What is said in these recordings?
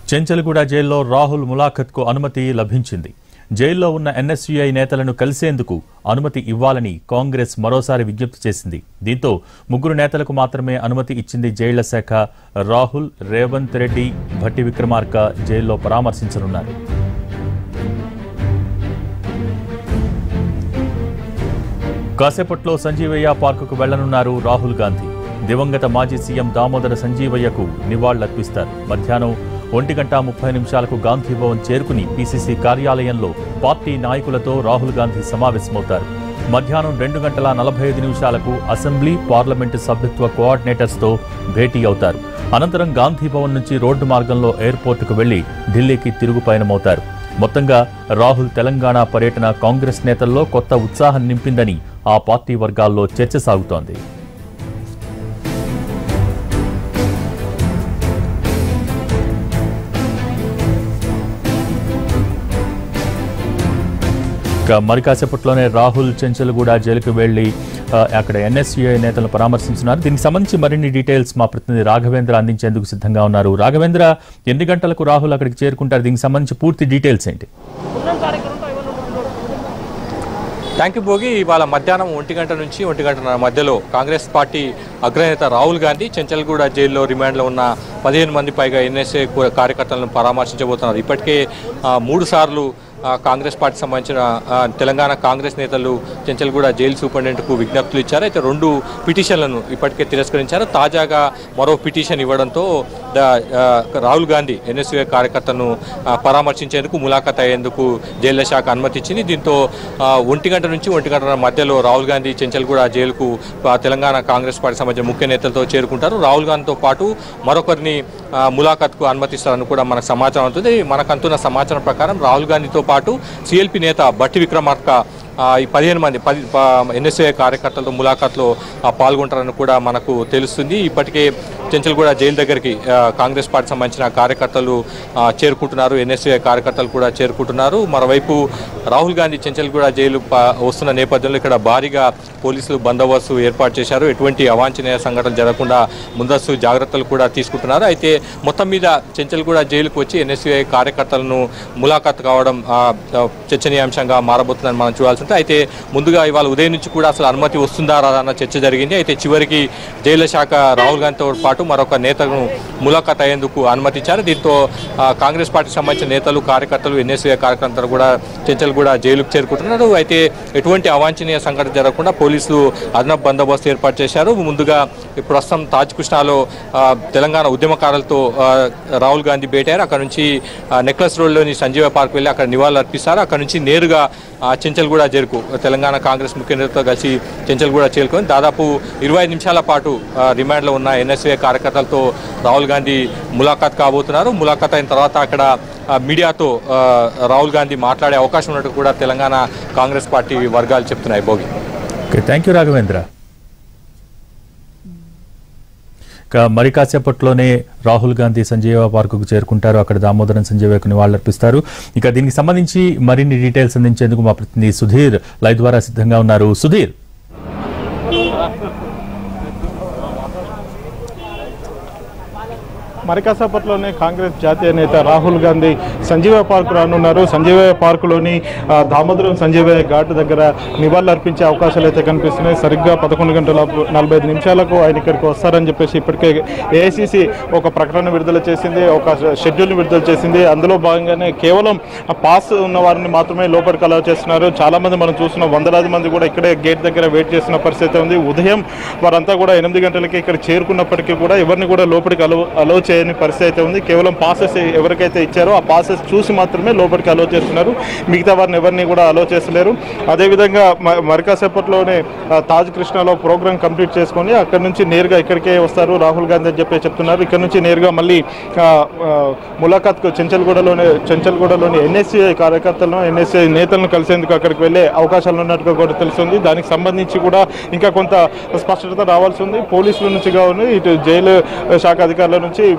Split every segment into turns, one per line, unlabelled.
చెంచల్గూడ జైల్లో రాహుల్ ములాఖత్కు అనుమతి లభించింది జైల్లో ఉన్న ఎన్ఎస్యుఐ నేతలను కలిసేందుకు అనుమతి ఇవ్వాలని కాంగ్రెస్ మరోసారి విజ్ఞప్తి చేసింది దీంతో ముగ్గురు నేతలకు మాత్రమే అనుమతి ఇచ్చింది జైళ్ల శాఖ రాహుల్ రేవంత్ రెడ్డి భట్టి విక్రమార్క జైల్లో పరామర్శించనున్నారు కాసేపట్లో సంజీవయ్య పార్కుకు వెళ్లనున్నారు రాహుల్ గాంధీ దివంగత మాజీ సీఎం దామోదర సంజీవయ్యకు నివాళులర్పిస్తారు మధ్యాహ్నం ఒంటి గంట ముప్పై నిమిషాలకు గాంధీ భవన్ చేరుకుని పీసీసీ కార్యాలయంలో పార్టీ నాయకులతో రాహుల్ గాంధీ సమావేశమవుతారు మధ్యాహ్నం రెండు గంటల నలభై ఐదు నిమిషాలకు అసెంబ్లీ పార్లమెంటు సభ్యత్వ కోఆర్డినేటర్స్తో భేటీ అవుతారు అనంతరం గాంధీ భవన్ నుంచి రోడ్డు మార్గంలో ఎయిర్పోర్టుకు వెళ్లి ఢిల్లీకి తిరుగు పయనమవుతారు మొత్తంగా రాహుల్ తెలంగాణ పర్యటన కాంగ్రెస్ నేతల్లో కొత్త ఉత్సాహం నింపిందని ఆ పార్టీ వర్గాల్లో చర్చ సాగుతోంది ఇక మరి కాసేపట్లోనే రాహుల్ చెంచల్గూడ జైలుకు వెళ్లి ఆ, అక్కడ ఎన్ఎస్యుఐ నేతలను పరామర్శించున్నారు దీనికి సంబంధించి మరిన్ని డీటెయిల్స్ మా ప్రతినిధి రాఘవేంద్ర అందించేందుకు సిద్ధంగా ఉన్నారు రాఘవేంద్ర ఎన్ని గంటలకు రాహుల్ అక్కడికి చేరుకుంటారు దీనికి సంబంధించి పూర్తి డీటెయిల్స్ ఏంటి
థ్యాంక్ యూ భోగి ఇవాళ మధ్యాహ్నం ఒంటి గంట నుంచి ఒంటి గంటన్నర మధ్యలో కాంగ్రెస్ పార్టీ అగ్రనేత రాహుల్ గాంధీ చెంచల్గూడ జైల్లో రిమాండ్లో ఉన్న పదిహేను మంది పైగా ఎన్ఎస్ఏ కార్యకర్తలను పరామర్శించబోతున్నారు ఇప్పటికే ఆ, మూడు సార్లు ఆ, కాంగ్రెస్ పార్టీ సంబంధించిన ఆ, తెలంగాణ కాంగ్రెస్ నేతలు చెంచల్గూడ జైలు సూపరింటెండెంట్కు విజ్ఞప్తులు ఇచ్చారు అయితే రెండు పిటిషన్లను ఇప్పటికే తిరస్కరించారు తాజాగా మరో పిటిషన్ ఇవ్వడంతో ద- ఆ, రాహుల్ గాంధీ ఎన్ఎస్ఏ కార్యకర్తను ఆ, పరామర్శించేందుకు ములాఖాత్ అయ్యేందుకు జైళ్ల శాఖ అనుమతి ఇచ్చింది దీంతో ఆ, ఒంటి గంట నుంచి ఒంటి గంటల మధ్యలో రాహుల్ గాంధీ చెంచల్గూడ జైలుకు ఆ, తెలంగాణ కాంగ్రెస్ పార్టీ సంబంధించిన ముఖ్య నేతలతో చేరుకుంటారు రాహుల్ గాంధీతో పాటు మరొకరిని ఆ, ములాఖాత్కు అనుమతిస్తారని కూడా మనకు సమాచారం అవుతుంది మనకు అందుతున్న సమాచారం ప్రకారం రాహుల్ గాంధీతో పాటు సిఎల్పి నేత బట్టి విక్రమార్క ఆ, ఈ పదిహేను మంది పది ఎన్ఎస్ఏ కార్యకర్తలతో ములాఖాత్లో ఆ, పాల్గొంటారని కూడా మనకు తెలుస్తుంది ఇప్పటికే చెంచల్గూడ జైలు దగ్గరికి ఆ, కాంగ్రెస్ పార్టీ సంబంధించిన కార్యకర్తలు ఆ, చేరుకుంటున్నారు ఎన్ఎస్ఏ కార్యకర్తలు కూడా చేరుకుంటున్నారు మరోవైపు రాహుల్ గాంధీ చెంచల్గూడ జైలు ప- వస్తున్న నేపథ్యంలో ఇక్కడ భారీగా పోలీసులు బందోబస్తు ఏర్పాటు చేశారు ఎటువంటి అవాంఛనీయ సంఘటనలు జరగకుండా ముందస్తు జాగ్రత్తలు కూడా తీసుకుంటున్నారు అయితే మొత్తం మీద చెంచల్గూడ జైలుకు వచ్చి ఎన్ఎస్యుఐ కార్యకర్తలను ములాఖాత్ కావడం ఆ, ఆ, చర్చనీయాంశంగా మారబోతుందని మనం చూడాల్సి ఉంటుంది అయితే ముందుగా ఇవాళ ఉదయం నుంచి కూడా అసలు అనుమతి వస్తుందా రాదా అన్న చర్చ జరిగింది అయితే చివరికి జైళ్ల శాఖ రాహుల్ గాంధీతో పాటు మరొక నేతను ములాఖాత్ అయ్యేందుకు అనుమతి ఇచ్చారు దీంతో ఆ, కాంగ్రెస్ పార్టీకి సంబంధించిన నేతలు కార్యకర్తలు ఎన్ఎస్ఏ కార్యకర్తలు కూడా చెంచల్గూడ జైలుకు చేరుకుంటున్నారు అయితే ఎటువంటి అవాంఛనీయ సంఘటన జరగకుండా పోలీసులు అదనపు బందోబస్తు ఏర్పాటు చేశారు ముందుగా ఇప్పుడు ప్రస్తుతం తాజ్ కృష్ణాలో ఆ, తెలంగాణ ఉద్యమకారులతో ఆ, రాహుల్ గాంధీ భేటారు అక్కడ నుంచి ఆ, నెక్లెస్ రోడ్లోని సంజీవ పార్క్ వెళ్ళి అక్కడ నివాళులు అర్పిస్తారు అక్కడ నుంచి నేరుగా ఆ, చెంచల్గూడ చేరుకు తెలంగాణ కాంగ్రెస్ ముఖ్య నేతలతో కలిసి చెంచల్గూడ చేరుకొని దాదాపు ఇరవై ఐదు నిమిషాల పాటు ఆ, రిమాండ్లో ఉన్న ఎన్ఎస్ఏ కార్యకర్తలతో రాహుల్ గాంధీ ములాఖాత్ కాబోతున్నారు ములాఖాత్ అయిన తర్వాత అక్కడ ఆ, మీడియాతో ఆ, రాహుల్ గాంధీ మాట్లాడే అవకాశం ఉన్నట్టు కూడా తెలంగాణ కాంగ్రెస్ పార్టీ వర్గాలు చెప్తున్నాయి Bhogi
okay thank you Raghavendra ఇక మరి కాసేపట్లోనే రాహుల్ గాంధీ సంజీవ పార్కుకు చేరుకుంటారు అక్కడ దామోదరం సంజీవకు నివాళులర్పిస్తారు ఇక దీనికి సంబంధించి మరిన్ని డీటెయిల్స్ అందించేందుకు మా ప్రతినిధి సుధీర్ లైవ్ ద్వారా సిద్ధంగా ఉన్నారు సుధీర్
మరికాసేపట్లోనే కాంగ్రెస్ జాతీయ నేత రాహుల్ గాంధీ సంజీవ పార్క్ రానున్నారు సంజీవ పార్కులోని ఆ, దామోదరం సంజీవయ్య ఘాట్ దగ్గర నివాళులు అర్పించే అవకాశాలు అయితే కనిపిస్తున్నాయి సరిగ్గా పదకొండు గంటల నలభై ఐదు నిమిషాలకు ఆయన ఇక్కడికి వస్తారని చెప్పేసి ఇప్పటికే ఏఐసిసి ఒక ప్రకటన విడుదల చేసింది ఒక షెడ్యూల్ విడుదల చేసింది అందులో భాగంగానే కేవలం ఆ పాస్ ఉన్న వారిని మాత్రమే లోపలికి అలౌ చేస్తున్నారు చాలా మంది మనం చూస్తున్నాం వందలాది మంది కూడా ఇక్కడే గేట్ దగ్గర వెయిట్ చేస్తున్న పరిస్థితి ఉంది ఉదయం వారంతా కూడా ఎనిమిది గంటలకి ఇక్కడ చేరుకున్నప్పటికీ కూడా ఎవరిని కూడా లోపలికి అలో అలో చేయని పరిస్థితి అయితే ఉంది కేవలం పాసెస్ ఎవరికైతే ఇచ్చారో ఆ పాసెస్ చూసి మాత్రమే లోపలికి అలో చేస్తున్నారు మిగతా వారిని ఎవరిని కూడా అలో చేస్తలేరు అదేవిధంగా మ- మరికాసేపట్లోనే ఆ, తాజ్ కృష్ణలో ప్రోగ్రామ్ కంప్లీట్ చేసుకొని అక్కడ నుంచి నేరుగా ఇక్కడికే వస్తారు రాహుల్ గాంధీ అని చెప్పి చెప్తున్నారు ఇక్కడ నుంచి నేరుగా మళ్ళీ ఆ, ఆ, ములాఖాత్కు చెంచల్గూడలోని చెంచల్గూడలోని ఎన్ఎస్సీఐ కార్యకర్తలను ఎన్ఎస్సీఐ నేతలను కలిసేందుకు అక్కడికి వెళ్ళే అవకాశాలు ఉన్నట్టుగా కూడా తెలుస్తుంది దానికి సంబంధించి కూడా ఇంకా కొంత స్పష్టత రావాల్సి ఉంది పోలీసుల నుంచి కావాలి ఇటు జైలు శాఖ అధికారుల నుంచి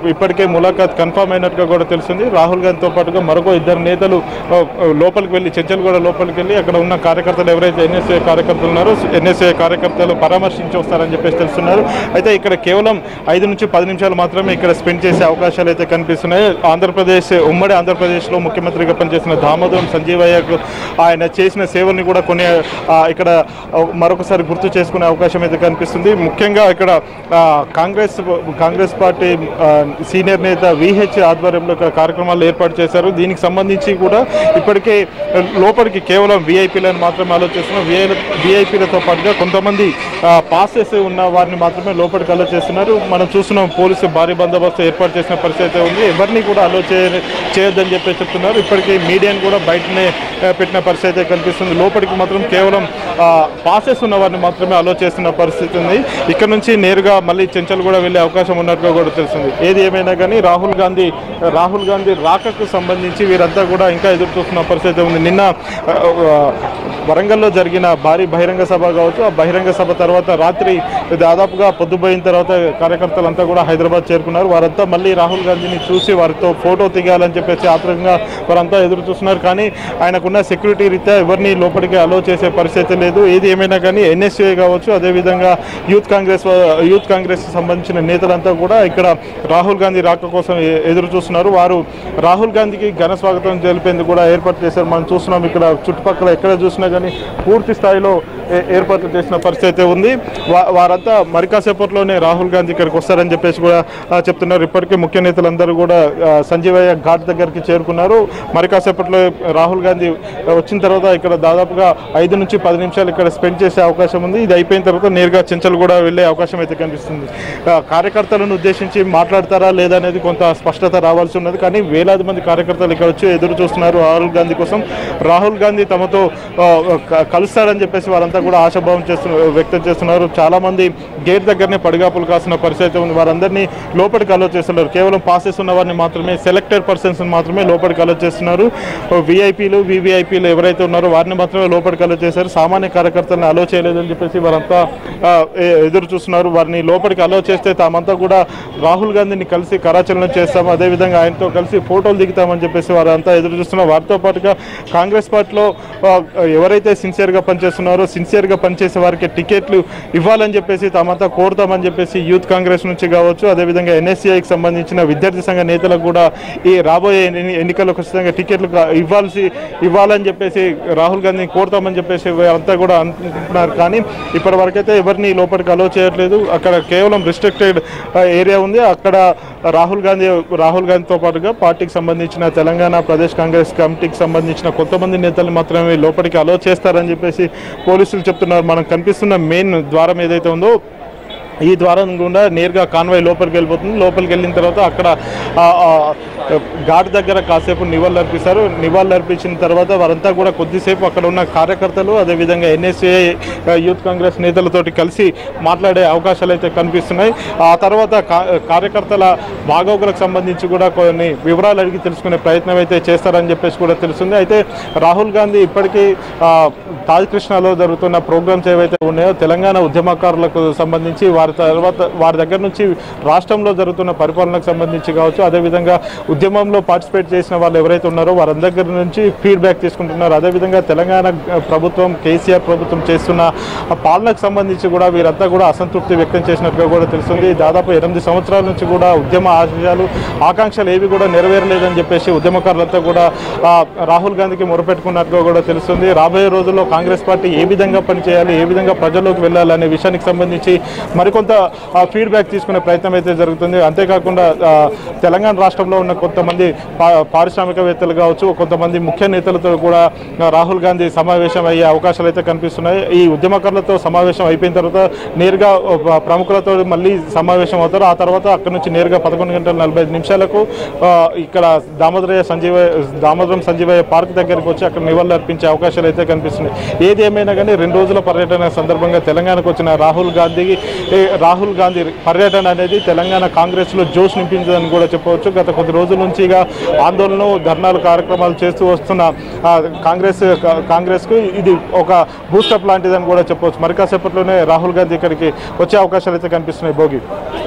ఇప్పటికే ములాఖాత్ కన్ఫర్మ్ అయినట్టుగా కూడా తెలిసింది రాహుల్ గాంధీతో పాటుగా మరొక ఇద్దరు నేతలు ఆ, లోపలికి వెళ్ళి చర్చలు కూడా లోపలికి వెళ్ళి అక్కడ ఉన్న కార్యకర్తలు ఎవరైతే ఎన్ఎస్ఏ కార్యకర్తలు ఉన్నారో ఎన్ఎస్ఏ కార్యకర్తలు పరామర్శించి వస్తారని చెప్పేసి తెలుస్తున్నారు అయితే ఇక్కడ కేవలం ఐదు నుంచి పది నిమిషాలు మాత్రమే ఇక్కడ స్పెండ్ చేసే అవకాశాలు అయితే కనిపిస్తున్నాయి ఆంధ్రప్రదేశ్ ఉమ్మడి ఆంధ్రప్రదేశ్లో ముఖ్యమంత్రిగా పనిచేసిన దామోదరం సంజీవయ్యకు ఆయన చేసిన సేవల్ని కూడా కొన్ని ఆ, ఇక్కడ మరొకసారి గుర్తు చేసుకునే అవకాశం అయితే కనిపిస్తుంది ముఖ్యంగా ఇక్కడ ఆ, కాంగ్రెస్ కాంగ్రెస్ పార్టీ ఆ, సీనియర్ నేత విహెచ్ ఆధ్వర్యంలో ఇక్కడ కార్యక్రమాలు ఏర్పాటు చేశారు దీనికి సంబంధించి కూడా ఇప్పటికే లోపలికి కేవలం విఐపీలను మాత్రమే ఆలోచిస్తున్నారు విఐ విఐపీలతో పాటుగా కొంతమంది పాసెస్ ఉన్న వారిని మాత్రమే లోపలికి అలో చేస్తున్నారు మనం చూస్తున్నాం పోలీసు భారీ బందోబస్తు ఏర్పాటు చేసిన పరిస్థితి అయితే ఉంది ఎవరిని కూడా అలో చేయ చేయొద్దని చెప్పి చెప్తున్నారు ఇప్పటికీ మీడియాని కూడా బయటనే ఆ, పెట్టిన పరిస్థితి అయితే కనిపిస్తుంది లోపలికి మాత్రం కేవలం పాసెస్ ఉన్న వారిని మాత్రమే అలో చేస్తున్న పరిస్థితి ఉంది ఇక్కడ నుంచి నేరుగా మళ్ళీ చెంచల్ కూడా వెళ్ళే అవకాశం ఉన్నట్టుగా కూడా తెలుస్తుంది ఏది ఏమైనా కానీ రాహుల్ గాంధీ రాహుల్ గాంధీ రాకకు సంబంధించి వీరంతా కూడా ఇంకా ఎదురు చూస్తున్న పరిస్థితి ఉంది నిన్న ఆ, ఆ, వరంగల్లో జరిగిన భారీ బహిరంగ సభ కావచ్చు ఆ బహిరంగ సభ తర్వాత రాత్రి దాదాపుగా పొద్దుపోయిన తర్వాత కార్యకర్తలంతా కూడా హైదరాబాద్ చేరుకున్నారు వారంతా మళ్ళీ రాహుల్ గాంధీని చూసి వారితో ఫోటో దిగాలని చెప్పేసి ఆత్రంగా వారంతా ఎదురు చూస్తున్నారు కానీ ఆయనకున్న సెక్యూరిటీ రీత్యా ఎవరిని లోపలికి అలో చేసే పరిస్థితి లేదు ఏది ఏమైనా కానీ ఎన్ఎస్ఏ కావచ్చు అదేవిధంగా యూత్ కాంగ్రెస్ యూత్ కాంగ్రెస్ సంబంధించిన నేతలంతా కూడా ఇక్కడ రాహుల్ గాంధీ రాక కోసం ఎ- ఎదురు చూస్తున్నారు వారు రాహుల్ గాంధీకి ఘన స్వాగతం తెలిపేందుకు కూడా ఏర్పాటు చేశారు మనం చూస్తున్నాం ఇక్కడ చుట్టుపక్కల ఎక్కడ చూసినా కానీ పూర్తి స్థాయిలో ఏ- ఏర్పాట్లు చేసిన పరిస్థితి అయితే ఉంది వా- వారంతా మరి కాసేపట్లోనే రాహుల్ గాంధీ ఇక్కడికి వస్తారని చెప్పేసి కూడా ఆ, చెప్తున్నారు ఇప్పటికే ముఖ్య నేతలందరూ కూడా ఆ, సంజీవయ్య ఘాట్ దగ్గరికి చేరుకున్నారు మరి కాసేపట్లో రాహుల్ గాంధీ వచ్చిన తర్వాత ఇక్కడ దాదాపుగా ఐదు నుంచి పది నిమిషాలు ఇక్కడ స్పెండ్ చేసే అవకాశం ఉంది ఇది అయిపోయిన తర్వాత నేరుగా చెంచల్ కూడా వెళ్ళే అవకాశం అయితే కనిపిస్తుంది ఆ, కార్యకర్తలను ఉద్దేశించి మాట్లాడతారా లేదా అనేది కొంత స్పష్టత రావాల్సి ఉన్నది కానీ వేలాది మంది కార్యకర్తలు ఇక్కడ వచ్చి ఎదురు చూస్తున్నారు రాహుల్ గాంధీ కోసం రాహుల్ గాంధీ తమతో ఆ, క- కలుస్తారని చెప్పేసి వారంతా కూడా ఆశాభావం చేస్తున్నారు వ్యక్తం చేస్తున్నారు చాలా మంది గేట్ దగ్గరనే పడిగాపులు కాసిన పరిస్థితి ఉంది వారందరినీ లోపలికి అలో చేస్తున్నారు కేవలం పాసెస్ ఉన్న వారిని మాత్రమే సెలెక్టెడ్ పర్సన్స్ మాత్రమే లోపలికి అలో చేస్తున్నారు విఐపీలు వివిఐపీలు ఎవరైతే ఉన్నారో వారిని మాత్రమే లోపలికి అలో చేశారు సామాన్య కార్యకర్తలను అలో చేయలేదని చెప్పేసి వారంతా ఆ, ఎ- ఎదురు చూస్తున్నారు వారిని లోపలికి అలో చేస్తే తామంతా కూడా రాహుల్ గాంధీని కలిసి కరాచలనం చేస్తాము అదేవిధంగా ఆయనతో కలిసి ఫోటోలు దిగుతామని చెప్పేసి వారంతా ఎదురు చూస్తున్నారు వారితో పాటుగా కాంగ్రెస్ పార్టీలో ఆ, ఎవరైతే సిన్సియర్గా పనిచేస్తున్నారో సిన్సియర్గా పనిచేసే వారికి టికెట్లు ఇవ్వాలని చెప్పేసి తామంతా కోరుతామని చెప్పేసి యూత్ కాంగ్రెస్ నుంచి కావచ్చు అదేవిధంగా ఎన్ఎస్సీఐకి సంబంధించిన విద్యార్థి సంఘ నేతలకు కూడా ఈ రాబోయే ఎన్ని- ఎన్నికల్లో ఖచ్చితంగా టికెట్లు కా- ఇవ్వాల్సి ఇవ్వాలని చెప్పేసి రాహుల్ గాంధీని కోరుతామని చెప్పేసి అంతా కూడా అనుకుంటున్నారు కానీ ఇప్పటి వరకైతే ఎవరిని లోపలికి అలో చేయట్లేదు అక్కడ కేవలం రిస్ట్రిక్టెడ్ ఏరియా ఉంది అక్కడ రాహుల్ గాంధీ రాహుల్ గాంధీతో పాటుగా పార్టీకి సంబంధించిన తెలంగాణ ప్రదేశ్ కాంగ్రెస్ కమిటీకి సంబంధించిన కొంతమంది నేతలు మాత్రమే లోపలికి అలో చేస్తారని చెప్పేసి పోలీసులు చెప్తున్నారు మనకు కనిపిస్తున్న మెయిన్ ద్వారం ఏదైతే ఉందో ఈ ద్వారం గుండా నేరుగా కాన్వాయ్ లోపలికి వెళ్ళిపోతుంది లోపలికి వెళ్ళిన తర్వాత అక్కడ ఆ, ఆ, ఘాట్ దగ్గర కాసేపు నివాళులు అర్పిస్తారు నివాళులు అర్పించిన తర్వాత వారంతా కూడా కొద్దిసేపు అక్కడ ఉన్న కార్యకర్తలు అదేవిధంగా ఎన్ఎస్ఏ యూత్ కాంగ్రెస్ నేతలతోటి కలిసి మాట్లాడే అవకాశాలు అయితే కనిపిస్తున్నాయి ఆ తర్వాత కా- కార్యకర్తల బాగోగులకు సంబంధించి కూడా కొన్ని వివరాలు అడిగి తెలుసుకునే ప్రయత్నం అయితే చేస్తారని చెప్పేసి కూడా తెలుస్తుంది అయితే రాహుల్ గాంధీ ఇప్పటికీ ఆ, తాజ్ కృష్ణలో జరుగుతున్న ప్రోగ్రామ్స్ ఏవైతే ఉన్నాయో తెలంగాణ ఉద్యమకారులకు సంబంధించి వారి తర్వాత వారి దగ్గర నుంచి రాష్ట్రంలో జరుగుతున్న పరిపాలనకు సంబంధించి కావచ్చు అదేవిధంగా ఉద్యమంలో పార్టిసిపేట్ చేసిన వాళ్ళు ఎవరైతే ఉన్నారో వారి దగ్గర నుంచి ఫీడ్బ్యాక్ తీసుకుంటున్నారు అదేవిధంగా తెలంగాణ ఆ, ప్రభుత్వం కేసీఆర్ ప్రభుత్వం చేస్తున్న ఆ పాలనకు సంబంధించి కూడా వీరంతా కూడా అసంతృప్తి వ్యక్తం చేసినట్టుగా కూడా తెలుస్తుంది దాదాపు ఎనిమిది సంవత్సరాల నుంచి కూడా ఉద్యమ ఆశయాలు ఆకాంక్షలు ఏవి కూడా నెరవేరలేదని చెప్పేసి ఉద్యమకారులంతా కూడా ఆ, రాహుల్ గాంధీకి మొరపెట్టుకున్నట్టుగా కూడా తెలుస్తుంది రాబోయే రోజుల్లో కాంగ్రెస్ పార్టీ ఏ విధంగా పనిచేయాలి ఏ విధంగా ప్రజల్లోకి వెళ్ళాలి అనే విషయానికి సంబంధించి మరికొంత ఫీడ్బ్యాక్ తీసుకునే ప్రయత్నం అయితే జరుగుతుంది అంతేకాకుండా ఆ, తెలంగాణ రాష్ట్రంలో ఉన్న కొంతమంది పా- పారిశ్రామికవేత్తలు కావచ్చు కొంతమంది ముఖ్య నేతలతో కూడా ఆ, రాహుల్ గాంధీ సమావేశం అయ్యే అవకాశాలు అయితే కనిపిస్తున్నాయి ఈ ఉద్యమకారులతో సమావేశం అయిపోయిన తర్వాత నేరుగా ఆ, ప్రముఖులతో మళ్ళీ సమావేశం అవుతారు ఆ తర్వాత అక్కడ నుంచి నేరుగా పదకొండు గంటల నలభై ఐదు నిమిషాలకు ఆ, ఇక్కడ దామోదరయ్య సంజీవ దామోదరం సంజీవయ్య పార్క్ దగ్గరికి వచ్చి అక్కడ నివాళులు అర్పించే అవకాశాలు అయితే కనిపిస్తున్నాయి ఏది ఏమైనా కానీ రెండు రోజుల పర్యటన సందర్భంగా తెలంగాణకు వచ్చిన రాహుల్ గాంధీకి ఏ, రాహుల్ గాంధీ పర్యటన అనేది తెలంగాణ కాంగ్రెస్లో జోష్ నింపించదని కూడా చెప్పవచ్చు గత కొద్ది రోజుల నుంచి ఇక ఆందోళన ధర్నాలు కార్యక్రమాలు చేస్తూ వస్తున్న ఆ, కాంగ్రెస్ కా- కాంగ్రెస్కు ఇది ఒక బూస్టప్ లాంటిదని కూడా చెప్పవచ్చు మరి కాసేపట్లోనే రాహుల్ గాంధీ ఇక్కడికి వచ్చే అవకాశాలు అయితే కనిపిస్తున్నాయి భోగి